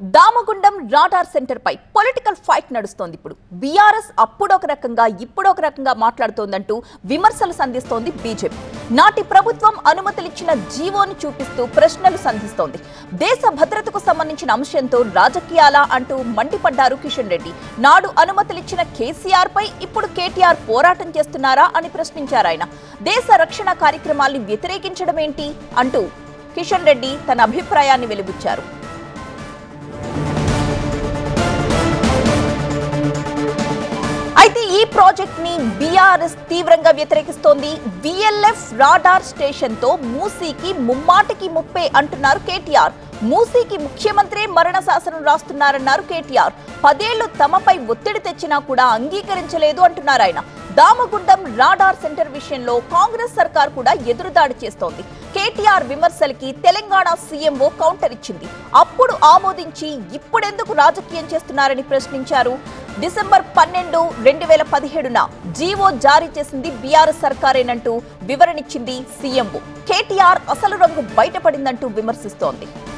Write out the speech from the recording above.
Damagundam radar centre పై political fight నడుస్తోంది ఇప్పుడు బీఆర్ఎస్ అప్పుడు ఒక రకంగా ఇప్పుడు ఒక రకంగా మాట్లాడుతోందంటూ విమర్శలు సంధిస్తోంది బీజేపీ నాటి ప్రభుత్వం అనుమతులిచ్చిన జీవోని చూపిస్తూ ప్రశ్నలు సంధిస్తోంది దేశ భద్రతకు సంబంధించిన అంశంతో రాజకీయాలా అంటూ మండిపడ్డారు కిషన్ రెడ్డి నాడు అనుమతులిచ్చిన కేసీఆర్ పై ఇప్పుడు కేటీఆర్ పోరాటం చేస్తున్నారా అని ప్రశ్నించారు ఆయన దేశ రక్షణ కార్యక్రమాల్ని వ్యతిరేకించడం ఏంటి అంటూ కిషన్ రెడ్డి తన అభిప్రాయాన్ని వెలిబుచ్చారు అయితే ఈ ప్రాజెక్ట్ ని బీఆర్ఎస్ తీవ్రంగా వ్యతిరేకిస్తోంది విఎల్ఎఫ్ రాడార్ స్టేషన్ తో మూసీకి ముమ్మాటికి ముప్పే అంటున్నారు కేటీఆర్ మూసీకి ముఖ్యమంత్రి మరణ శాసనం రాస్తున్నారన్నారు కేటీఆర్ పదేళ్లు తమపై ఒత్తిడి తెచ్చినా కూడా అంగీకరించలేదు అంటున్నారు ఆయన దామగుండం రాడార్ సెంటర్ విషయంలో కాంగ్రెస్ సర్కార్ కూడా ఎదురుదాడి చేస్తోంది కేటీఆర్ విమర్శలకి తెలంగాణ సీఎంఓ కౌంటర్ ఇచ్చింది అప్పుడు ఆమోదించి ఇప్పుడెందుకు రాజకీయం చేస్తున్నారని ప్రశ్నించారు డిసెంబర్ పన్నెండు రెండు వేల పదిహేడున జీవో జారీ చేసింది బీఆర్ఎస్ సర్కారేనంటూ వివరణిచ్చింది సీఎంఓ కేటీఆర్ అసలు రంగు బయటపడిందంటూ విమర్శిస్తోంది